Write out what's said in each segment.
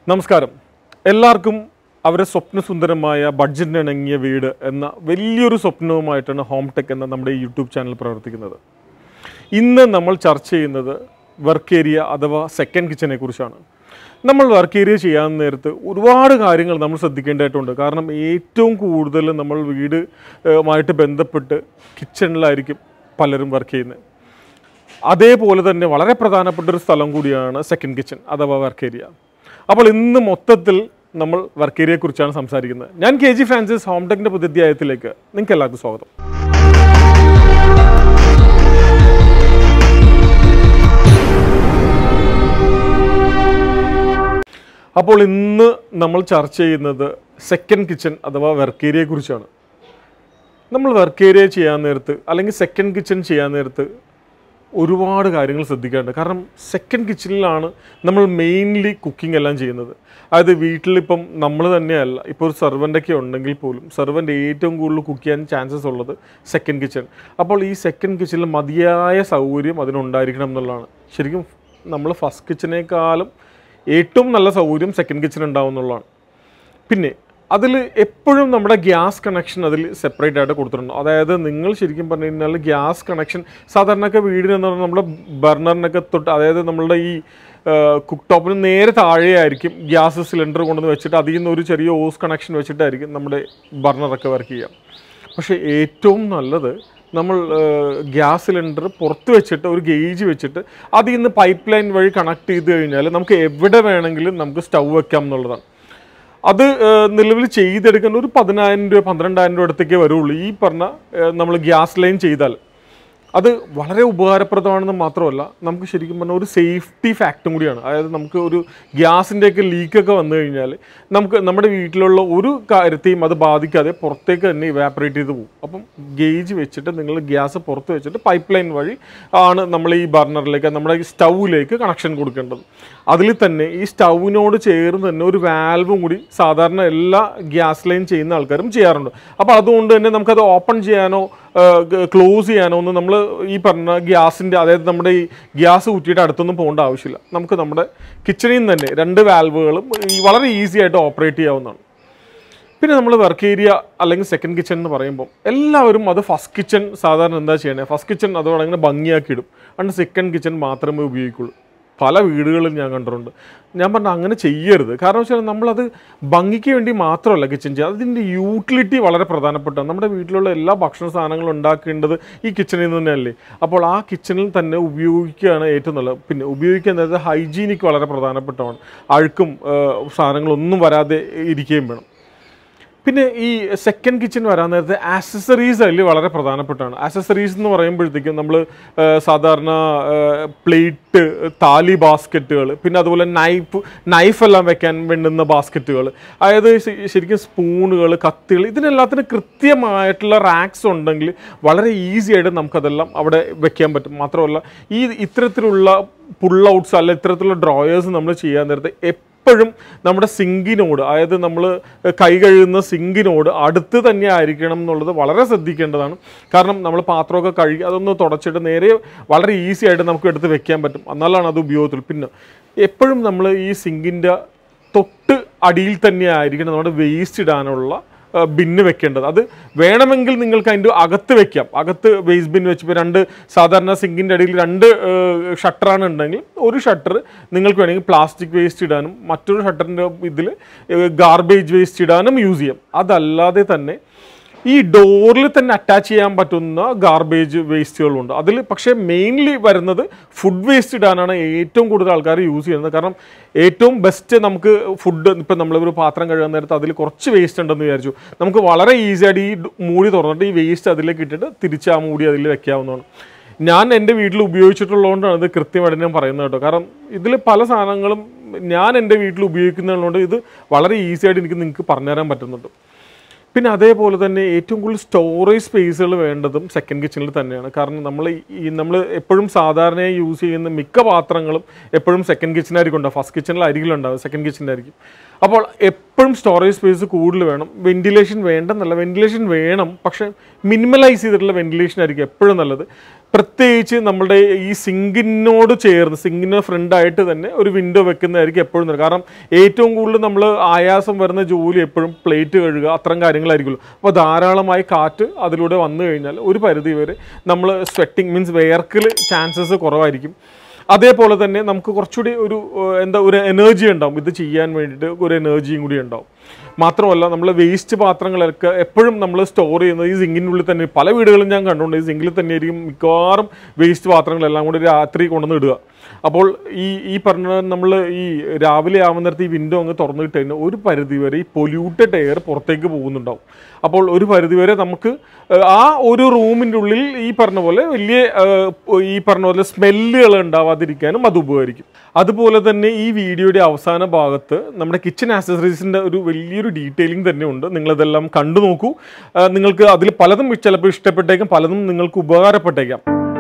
നമസ്കാരം എല്ലാവർക്കും അവരുടെ സ്വപ്നസുന്ദരമായ ബഡ്ജറ്റിനിണങ്ങിയ വീട് എന്ന വലിയൊരു സ്വപ്നവുമായിട്ടാണ് ഹോം ടെക് എന്ന നമ്മുടെ ഈ യൂട്യൂബ് ചാനൽ പ്രവർത്തിക്കുന്നത് ഇന്ന് നമ്മൾ ചർച്ച ചെയ്യുന്നത് വർക്ക് ഏരിയ അഥവാ സെക്കൻഡ് കിച്ചനെ കുറിച്ചാണ് നമ്മൾ വർക്ക് ഏരിയ ചെയ്യാൻ നേരത്ത് ഒരുപാട് കാര്യങ്ങൾ നമ്മൾ ശ്രദ്ധിക്കേണ്ടതായിട്ടുണ്ട് കാരണം ഏറ്റവും കൂടുതൽ നമ്മൾ വീട് ഏഹ്, മായിട്ട് ബന്ധപ്പെട്ട് കിച്ചണിലായിരിക്കും പലരും വർക്ക് ചെയ്യുന്നത് അതേപോലെ തന്നെ വളരെ പ്രധാനപ്പെട്ട ഒരു സ്ഥലം കൂടിയാണ് സെക്കൻഡ് കിച്ചൺ അഥവാ വർക്ക് ഏരിയ അപ്പോൾ ഇന്ന് മൊത്തത്തിൽ നമ്മൾ വർക്ക് ഏരിയയെ കുറിച്ചാണ് സംസാരിക്കുന്നത് ഞാൻ കെ ജി ഫ്രാൻസിസ് ഹോം ടെക്കിൻ്റെ പുതിയ അധ്യായത്തിലേക്ക് നിങ്ങൾക്ക് എല്ലാവർക്കും സ്വാഗതം അപ്പോൾ ഇന്ന് നമ്മൾ ചർച്ച ചെയ്യുന്നത് സെക്കൻഡ് കിച്ചൺ അഥവാ വർക്ക് ഏരിയയെ കുറിച്ചാണ് നമ്മൾ വർക്ക് ഏരിയ ചെയ്യാൻ നേരത്ത് അല്ലെങ്കിൽ സെക്കൻഡ് കിച്ചൺ ചെയ്യാൻ നേരത്ത് ഒരുപാട് കാര്യങ്ങൾ ശ്രദ്ധിക്കാറുണ്ട് കാരണം സെക്കൻഡ് കിച്ചണിലാണ് നമ്മൾ മെയിൻലി കുക്കിംഗ് എല്ലാം ചെയ്യുന്നത് അതായത് വീട്ടിലിപ്പം നമ്മൾ തന്നെയല്ല ഇപ്പോൾ ഒരു സെർവൻ്റൊക്കെ ഉണ്ടെങ്കിൽ പോലും സെർവൻ്റ് ഏറ്റവും കൂടുതൽ കുക്ക് ചെയ്യാൻ ചാൻസസ് ഉള്ളത് സെക്കൻഡ് കിച്ചൺ അപ്പോൾ ഈ സെക്കൻഡ് കിച്ചണിൽ മതിയായ സൗകര്യം അതിനുണ്ടായിരിക്കണം എന്നുള്ളതാണ് ശരിക്കും നമ്മൾ ഫസ്റ്റ് കിച്ചനേക്കാളും ഏറ്റവും നല്ല സൗകര്യം സെക്കൻഡ് കിച്ചൺ ഉണ്ടാവും എന്നുള്ളതാണ് പിന്നെ അതിൽ എപ്പോഴും നമ്മുടെ ഗ്യാസ് കണക്ഷൻ അതിൽ സെപ്പറേറ്റ് ആയിട്ട് കൊടുത്തിട്ടുണ്ട് അതായത് നിങ്ങൾ ശരിക്കും പറഞ്ഞു കഴിഞ്ഞാൽ ഗ്യാസ് കണക്ഷൻ സാധാരണയൊക്കെ വീടിനെന്ന് പറഞ്ഞാൽ നമ്മുടെ ബർണറിനൊക്കെ തൊട്ട് അതായത് നമ്മളുടെ ഈ കുക്ക് ടോപ്പിന് നേരെ താഴെയായിരിക്കും ഗ്യാസ് സിലിണ്ടർ കൊണ്ടുവന്ന് വെച്ചിട്ട് അതിൽ നിന്ന് ഒരു ചെറിയ ഓസ് കണക്ഷൻ വെച്ചിട്ടായിരിക്കും നമ്മുടെ ബർണറൊക്കെ വർക്ക് ചെയ്യുക പക്ഷേ ഏറ്റവും നല്ലത് നമ്മൾ ഗ്യാസ് സിലിണ്ടർ പുറത്ത് വെച്ചിട്ട് ഒരു ഗേജ് വെച്ചിട്ട് അതിൽ നിന്ന് പൈപ്പ് ലൈൻ വഴി കണക്ട് ചെയ്ത് കഴിഞ്ഞാൽ നമുക്ക് എവിടെ വേണമെങ്കിലും നമുക്ക് സ്റ്റൗ വെക്കാം എന്നുള്ളതാണ് അത് നിലവിൽ ചെയ്തെടുക്കുന്ന ഒരു പതിനായിരം രൂപ പന്ത്രണ്ടായിരം രൂപ അടുത്തേക്കേ വരുള്ളൂ ഈ പറഞ്ഞ നമ്മൾ ഗ്യാസ് ലൈൻ ചെയ്താൽ അത് വളരെ ഉപകാരപ്രദമാണെന്ന് മാത്രമല്ല നമുക്ക് ശരിക്കും പറഞ്ഞാൽ ഒരു സേഫ്റ്റി ഫാക്റ്റും കൂടിയാണ് അതായത് നമുക്ക് ഒരു ഗ്യാസിൻ്റെയൊക്കെ ലീക്കൊക്കെ വന്നു കഴിഞ്ഞാൽ നമുക്ക് നമ്മുടെ വീട്ടിലുള്ള ഒരു കാര്യത്തെയും അത് ബാധിക്കാതെ പുറത്തേക്ക് തന്നെ ഇവാപ്പറേറ്റ് ചെയ്ത് പോകും അപ്പം ഗേജ് വെച്ചിട്ട് നിങ്ങൾ ഗ്യാസ് പുറത്ത് വെച്ചിട്ട് പൈപ്പ് ലൈൻ വഴി ആണ് നമ്മൾ ഈ ബർണറിലേക്ക് നമ്മുടെ ഈ സ്റ്റൗവിലേക്ക് കണക്ഷൻ കൊടുക്കേണ്ടത് അതിൽ തന്നെ ഈ സ്റ്റൗവിനോട് ചേർന്ന് തന്നെ ഒരു വാൽവും കൂടി സാധാരണ എല്ലാ ഗ്യാസ് ലൈൻ ചെയ്യുന്ന ആൾക്കാരും ചെയ്യാറുണ്ട് അപ്പോൾ അതുകൊണ്ട് തന്നെ നമുക്കത് ഓപ്പൺ ചെയ്യാനോ ക്ലോസ് ചെയ്യാനോ ഒന്നും നമ്മൾ ഈ പറഞ്ഞ ഗ്യാസിൻ്റെ അതായത് നമ്മുടെ ഈ ഗ്യാസ് ഊറ്റിയിട്ട് അടുത്തൊന്നും പോകേണ്ട ആവശ്യമില്ല നമുക്ക് നമ്മുടെ കിച്ചണിൽ നിന്ന് തന്നെ രണ്ട് വാൽവുകളും ഈ വളരെ ഈസി ആയിട്ട് ഓപ്പറേറ്റ് ചെയ്യാവുന്നതാണ് പിന്നെ നമ്മൾ വർക്ക് ഏരിയ അല്ലെങ്കിൽ സെക്കൻഡ് കിച്ചൺ എന്ന് പറയുമ്പോൾ എല്ലാവരും അത് ഫസ്റ്റ് കിച്ചൺ സാധാരണ എന്താ ചെയ്യണേ ഫസ്റ്റ് കിച്ചൺ അതോടെ അങ്ങനെ ഭംഗിയാക്കി ഇടും അതുകൊണ്ട് സെക്കൻഡ് കിച്ചൺ മാത്രമേ ഉപയോഗിക്കുള്ളൂ പല വീടുകളിലും ഞാൻ കണ്ടിട്ടുണ്ട് ഞാൻ പറഞ്ഞ അങ്ങനെ ചെയ്യരുത് കാരണം വെച്ചാൽ നമ്മളത് ഭംഗിക്ക് വേണ്ടി മാത്രമല്ല കിച്ചൺ ചെയ്യുക അതിൻ്റെ യൂട്ടിലിറ്റി വളരെ പ്രധാനപ്പെട്ടാണ് നമ്മുടെ വീട്ടിലുള്ള എല്ലാ ഭക്ഷണ സാധനങ്ങളും ഉണ്ടാക്കേണ്ടത് ഈ കിച്ചണിൽ നിന്ന് തന്നെയല്ലേ അപ്പോൾ ആ കിച്ചണിൽ തന്നെ ഉപയോഗിക്കുകയാണ് ഏറ്റവും നല്ലത് പിന്നെ ഉപയോഗിക്കുന്നത് ഹൈജീനിക്ക് വളരെ പ്രധാനപ്പെട്ടതാണ് അഴുക്കും ഏഹ്, സാധനങ്ങളൊന്നും വരാതെ ഇരിക്കുകയും വേണം പിന്നെ ഈ സെക്കൻഡ് കിച്ചൺ വരാൻ നേരത്തെ ആക്സസറീസ് അതിൽ വളരെ പ്രധാനപ്പെട്ടാണ് ആക്സസറീസ് എന്ന് പറയുമ്പോഴത്തേക്കും നമ്മൾ സാധാരണ പ്ലേറ്റ് താലി ബാസ്ക്കറ്റുകൾ പിന്നെ അതുപോലെ നൈഫ് നൈഫ് എല്ലാം വെക്കാൻ വേണ്ടുന്ന ബാസ്ക്കറ്റുകൾ അതായത് ശ- ശരിക്കും സ്പൂണുകൾ കത്തികൾ ഇതിനെല്ലാത്തിനും കൃത്യമായിട്ടുള്ള റാക്സ് ഉണ്ടെങ്കിൽ വളരെ ഈസി ആയിട്ട് നമുക്കതെല്ലാം അവിടെ വെക്കാൻ പറ്റും മാത്രമല്ല ഈ ഇത്തരത്തിലുള്ള പുൾ ഔട്ട്സ് അല്ല ഇത്തരത്തിലുള്ള ഡ്രോയേഴ്സ് നമ്മൾ ചെയ്യാൻ നേരത്തെ എപ്പോഴും നമ്മുടെ സിങ്കിനോട് അതായത് നമ്മൾ കൈ കഴുകുന്ന സിങ്കിനോട് അടുത്ത് തന്നെ ആയിരിക്കണം എന്നുള്ളത് വളരെ ശ്രദ്ധിക്കേണ്ടതാണ് കാരണം നമ്മൾ പാത്രമൊക്കെ കഴുകി അതൊന്ന് തുടച്ചിട്ട് നേരെ വളരെ ഈസി ആയിട്ട് നമുക്ക് എടുത്ത് വെക്കാൻ പറ്റും എന്നാലാണ് അത് ഉപയോഗത്തിൽ പിന്നെ എപ്പോഴും നമ്മൾ ഈ സിങ്കിൻ്റെ തൊട്ട് അടിയിൽ തന്നെ ആയിരിക്കണം നമ്മുടെ വേസ്റ്റ് ഇടാനുള്ള ആ, ബിന്ന് വെക്കേണ്ടത് അത് വേണമെങ്കിൽ നിങ്ങൾക്ക് അതിൻ്റെ അകത്ത് വെക്കാം അകത്ത് വേസ്റ്റ് ബിൻ വെച്ച് ഇപ്പോൾ രണ്ട് സാധാരണ സിങ്കിൻ്റെ അടിയിൽ രണ്ട് ഷട്ടറാണ് ഉണ്ടെങ്കിൽ ഒരു ഷട്ടർ നിങ്ങൾക്ക് വേണമെങ്കിൽ പ്ലാസ്റ്റിക് വേസ്റ്റ് ഇടാനും മറ്റൊരു ഷട്ടറിൻ്റെ ഇതിൽ ഗാർബേജ് വേസ്റ്റ് ഇടാനും യൂസ് ചെയ്യാം അതല്ലാതെ തന്നെ ഈ ഡോറിൽ തന്നെ അറ്റാച്ച് ചെയ്യാൻ പറ്റുന്ന ഗാർബേജ് വേസ്റ്റുകളുണ്ട് അതിൽ പക്ഷേ മെയിൻലി വരുന്നത് ഫുഡ് വേസ്റ്റ് ഇടാനാണ് ഏറ്റവും കൂടുതൽ ആൾക്കാർ യൂസ് ചെയ്യുന്നത് കാരണം ഏറ്റവും ബെസ്റ്റ് നമുക്ക് ഫുഡ് ഇപ്പം നമ്മളൊരു പാത്രം കഴുകാൻ നേരത്ത് അതിൽ കുറച്ച് വേസ്റ്റ് ഉണ്ടെന്ന് വിചാരിച്ചു നമുക്ക് വളരെ ഈസി ആയിട്ട് ഈ ഡ- മൂടി തുറന്നിട്ട് ഈ വേസ്റ്റ് അതിലേക്ക് ഇട്ടിട്ട് തിരിച്ച് ആ മൂടി അതിൽ വെക്കാവുന്നതാണ് ഞാൻ എൻ്റെ വീട്ടിൽ ഉപയോഗിച്ചിട്ടുള്ളതുകൊണ്ടാണ് ഇത് കൃത്യമായിട്ട് ഞാൻ പറയുന്നത് കേട്ടോ കാരണം ഇതിൽ പല സാധനങ്ങളും ഞാൻ എൻ്റെ വീട്ടിൽ ഉപയോഗിക്കുന്നതുകൊണ്ട് ഇത് വളരെ ഈസി ആയിട്ട് എനിക്ക് നിങ്ങൾക്ക് പറഞ്ഞുതരാൻ പറ്റുന്നുണ്ട് പിന്നെ അതേപോലെ തന്നെ ഏറ്റവും കൂടുതൽ സ്റ്റോറേജ് സ്പേസുകൾ വേണ്ടതും സെക്കൻഡ് കിച്ചണിൽ തന്നെയാണ് കാരണം നമ്മൾ ഈ നമ്മൾ എപ്പോഴും സാധാരണയായി യൂസ് ചെയ്യുന്ന മിക്ക പാത്രങ്ങളും എപ്പോഴും സെക്കൻഡ് കിച്ചണായിരിക്കും ഉണ്ടാവും ഫസ്റ്റ് കിച്ചണിൽ അരികിലുണ്ടാവും സെക്കൻഡ് കിച്ചണിലായിരിക്കും അപ്പോൾ എപ്പോഴും സ്റ്റോറേജ് സ്പേസ് കൂടുതൽ വേണം വെന്റിലേഷൻ വേണ്ടെന്നല്ല വെന്റിലേഷൻ വേണം പക്ഷേ മിനിമലൈസ് ചെയ്തിട്ടുള്ള വെന്റിലേഷൻ ആയിരിക്കും എപ്പോഴും നല്ലത് പ്രത്യേകിച്ച് നമ്മുടെ ഈ സിങ്കിനോട് ചേർന്ന് സിങ്കിന് ഫ്രണ്ടായിട്ട് തന്നെ ഒരു വിൻഡോ വെക്കുന്നതായിരിക്കും എപ്പോഴും നല്ലത് കാരണം ഏറ്റവും കൂടുതൽ നമ്മൾ ആയാസം വരുന്ന ജോലി എപ്പോഴും പ്ലേറ്റ് കഴുകുക അത്തരം കാര്യങ്ങളായിരിക്കുമല്ലോ അപ്പോൾ ധാരാളമായി കാറ്റ് അതിലൂടെ വന്നു കഴിഞ്ഞാൽ ഒരു പരിധി വരെ നമ്മൾ സ്വെറ്റിംഗ് മീൻസ് വേർക്കിൽ ചാൻസസ് കുറവായിരിക്കും അതേപോലെ തന്നെ നമുക്ക് കുറച്ചുകൂടി ഒരു ഏഹ്, എന്താ ഒരു എനർജി ഉണ്ടാവും ഇത് ചെയ്യാൻ വേണ്ടിയിട്ട് ഒരു എനർജിയും കൂടി ഉണ്ടാവും മാത്രമല്ല നമ്മൾ വേസ്റ്റ് പാത്രങ്ങളൊക്കെ എപ്പോഴും നമ്മൾ സ്റ്റോർ ചെയ്യുന്നത് ഈ സിങ്കിനുള്ളിൽ തന്നെ പല വീടുകളും ഞാൻ കണ്ടുകൊണ്ട് ഈ സിങ്കിൽ തന്നെ ആയിരിക്കും മിക്കവാറും വേസ്റ്റ് പാത്രങ്ങളെല്ലാം കൂടി രാത്രി കൊണ്ടുവന്ന് ഇടുക അപ്പോൾ ഈ ഈ പറഞ്ഞ നമ്മൾ ഈ രാവിലെ ആവുന്ന നേരത്ത് ഈ വിൻഡോ അങ്ങ് തുറന്നിട്ട് കഴിഞ്ഞാൽ ഒരു പരിധി വരെ ഈ പൊല്യൂട്ടഡ് എയർ പുറത്തേക്ക് പോകുന്നുണ്ടാവും അപ്പോൾ ഒരു പരിധി വരെ നമുക്ക് ഏഹ്, ആ ഒരു റൂമിൻ്റെ ഉള്ളിൽ ഈ പറഞ്ഞ പോലെ വലിയ ഏഹ്, ഈ പറഞ്ഞ പോലെ സ്മെല്ലുകൾ ഉണ്ടാവാതിരിക്കാനും അത് ഉപകരിക്കും അതുപോലെ തന്നെ ഈ വീഡിയോയുടെ അവസാന ഭാഗത്ത് നമ്മുടെ കിച്ചൺ ആക്സസറീസിൻ്റെ ഒരു വലിയൊരു ഡീറ്റെയിലിംഗ് തന്നെ ഉണ്ട് നിങ്ങളിതെല്ലാം കണ്ടു നോക്കൂ ഏഹ്, നിങ്ങൾക്ക് അതിൽ പലതും ചിലപ്പോൾ ഇഷ്ടപ്പെട്ടേക്കാം പലതും നിങ്ങൾക്ക് ഉപകാരപ്പെട്ടേക്കാം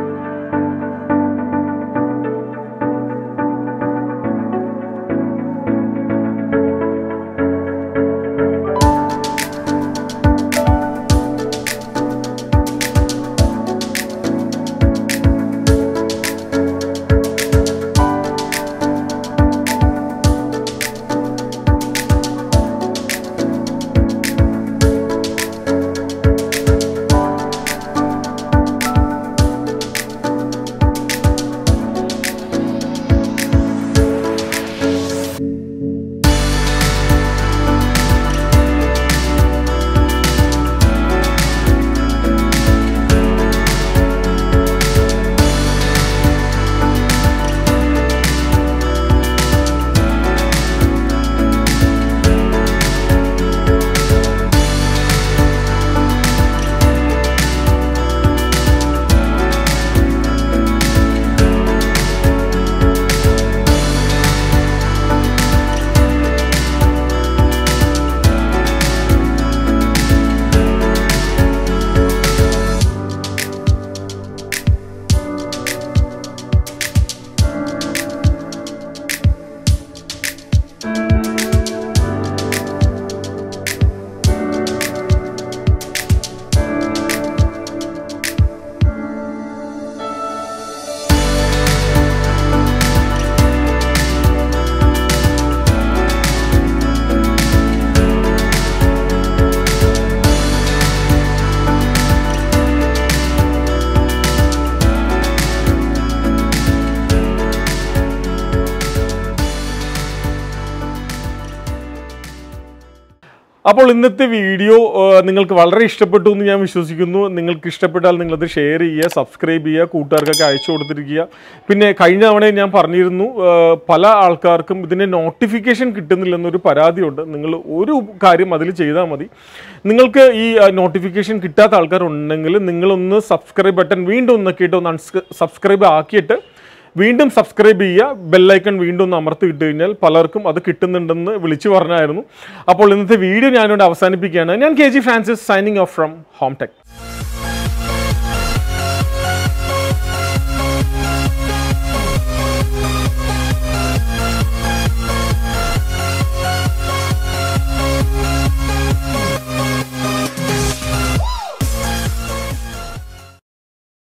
അപ്പോൾ ഇന്നത്തെ വീഡിയോ ആ, നിങ്ങൾക്ക് വളരെ ഇഷ്ടപ്പെട്ടു എന്ന് ഞാൻ വിശ്വസിക്കുന്നു നിങ്ങൾക്ക് ഇഷ്ടപ്പെട്ടാൽ നിങ്ങളത് ഷെയർ ചെയ്യുക സബ്സ്ക്രൈബ് ചെയ്യുക കൂട്ടുകാർക്കൊക്കെ അയച്ചു കൊടുത്തിരിക്കുക പിന്നെ കഴിഞ്ഞ തവണ ഞാൻ പറഞ്ഞിരുന്നു ആ, പല ആൾക്കാർക്കും ഇതിൻ്റെ നോട്ടിഫിക്കേഷൻ കിട്ടുന്നില്ലെന്നൊരു പരാതിയുണ്ട് നിങ്ങൾ ഒരു കാര്യം അതിൽ ചെയ്താൽ മതി നിങ്ങൾക്ക് ഈ നോട്ടിഫിക്കേഷൻ കിട്ടാത്ത ആൾക്കാരുണ്ടെങ്കിൽ നിങ്ങളൊന്ന് സബ്സ്ക്രൈബ് ബട്ടൺ വീണ്ടും ഒന്ന് നോക്കിയിട്ട് ഒന്ന് സബ്സ്ക്രൈബ് ആക്കിയിട്ട് വീണ്ടും സബ്സ്ക്രൈബ് ചെയ്യുക ബെല്ലൈക്കൺ വീണ്ടും ഒന്ന് അമർത്തി ഇട്ട് കഴിഞ്ഞാൽ പലർക്കും അത് കിട്ടുന്നുണ്ടെന്ന് വിളിച്ചു പറഞ്ഞായിരുന്നു അപ്പോൾ ഇന്നത്തെ വീഡിയോ ഞാനിവിടെ അവസാനിപ്പിക്കുകയാണ് ഞാൻ K G Francis signing off from home tech